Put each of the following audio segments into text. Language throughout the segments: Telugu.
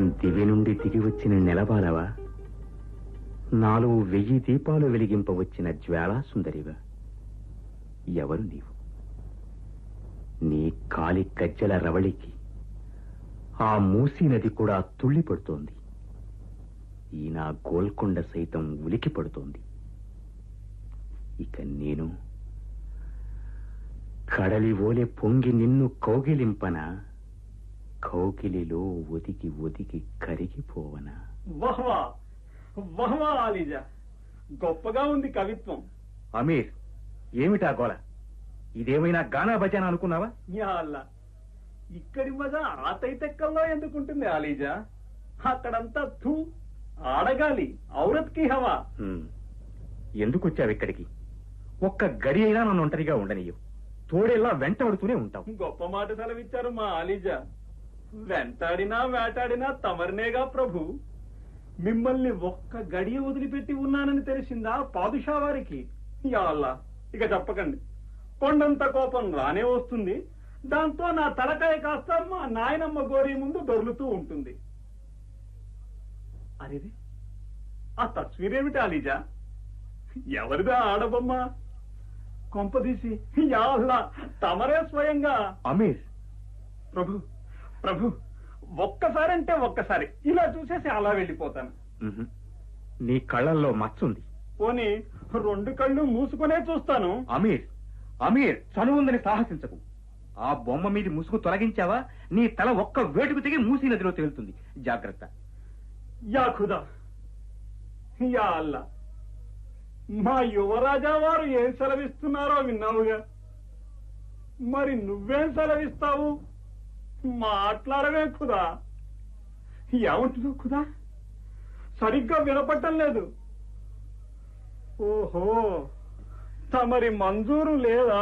దివి నుండి దిగి వచ్చిన నెలబాలవా నాలుగు వెయ్యి దీపాలు వెలిగింపవచ్చిన జ్వాలా సుందరివా ఎవరు నీవు నీ కాలి గజ్జల రవళికి ఆ మూసీ నది కూడా తుళ్ళిపడుతోంది ఈ నా గోల్కొండ సైతం ఉలికి పడుతోంది ఇక నేను కడలి ఓలె పొంగి నిన్ను కౌగిలింపన కౌగిలిలో ఒదిగి ఒదిగి కరిగిపోవనా వహ్వా వహ్వా ఆలీజా గొప్పగా ఉంది కవిత్వం అమీర్ ఏమిటా గోల ఇదేమైనా గానా భజన అనుకున్నావా యా అల్లా ఇక్కడి మజా ఆ తైతెక్కల్లో ఎందుకుంటుంది ఆలీజా అక్కడంతా థూ ఆడగాలి ఔరత్ కి హవా హ్మ్. ఎందుకు వచ్చావు ఇక్కడికి ఒక్క గడి అయినా నన్ను ఒంటరిగా ఉండనియ్యవు తోడేలా వెంటబడుతూనే ఉంటావు గొప్ప మాట సెలవిచ్చారు మా ఆలీజా వెంటాడినా వేటాడినా తమరినేగా ప్రభు మిమ్మల్ని ఒక్క గడియ వదిలిపెట్టి ఉన్నానని తెలిసిందా పాదుషా వారికి యా అల్లా ఇక చెప్పకండి కొండంత కోపం రానే వస్తుంది దాంతో నా తలకాయ కాస్త మా నాయనమ్మ గోరి ముందు దొర్లుతూ ఉంటుంది అరేది ఆ తస్వీరేమిటి ఆలీజా ఎవరిదా ఆడబొమ్మ కొంపదీసి యా అల్లా తమరే స్వయంగా అమీర్ ప్రభు ప్రభు ఒక్కసారంటే ఒక్కసారి ఇలా చూసేసి అలా వెళ్ళిపోతాను ఉహు. నీ కళ్ళల్లో మచ్చుంది పోనీ రెండు కళ్ళు మూసుకునే చూస్తాను అమీర్ అమీర్ చనువుందని సాహసించకు ఆ బొమ్మ మీది ముసుగు తొలగించావా నీ తల ఒక్క వేటుకు తెగి మూసీ నదిలో తేలుతుంది జాగ్రత్త యా ఖుదా యా అల్లా మా యువరాజా వారు ఏం సెలవిస్తున్నారో విన్నావుగా మరి నువ్వేం సెలవిస్తావు మాట్లాడవే ఖుదా ఏమంటున్నావు ఖుదా సరిగ్గా వినపట్టం లేదు ఓహో తమరి మంజూరు లేదా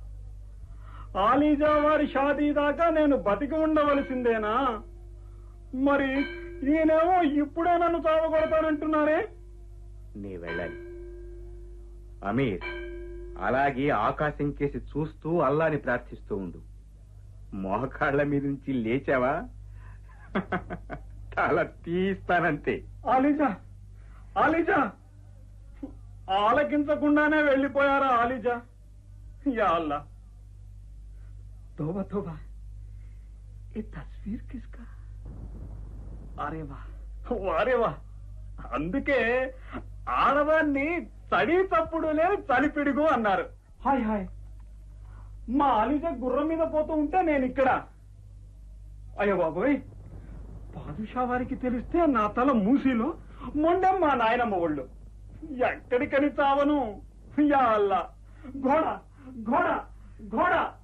ఆలీజా వారి షాదీ దాకా నేను బతికి ఉండవలసిందేనా మరి ఈయనేమో ఇప్పుడే నన్ను చావగొడతానంటున్నారే నీ వెళ్ళాలి అమీర్ అలాగే ఆకాశం కేసి చూస్తూ అల్లాని ప్రార్థిస్తూ ఉండు మోకాళ్ళ మీద నుంచి లేచావా తల తీస్తానంతే ఆలిజా ఆలిజా ఆలకించకుండానే వెళ్ళిపోయారా ఆలిజా యా అల్లా తోబా తోబా ఈ తస్వీర్ కిస్కా అరే వా అరే వా అందుకే ఆడదాన్ని తడి తప్పుడు లేదు తలిపిడుగు అన్నారు హాయ్ హాయ్ మా ఆలిజా గుర్రం మీద పోతూ ఉంటే నేను ఇక్కడ అయ్యో బాబోయ్ పాదుషా వారికి తెలిస్తే నా తల మూసిలో మొండెం మా నాయనమ్మ ఒళ్ళు ఎక్కడికని చావను యా అల్లా ఘోడ ఘోడ ఘోడ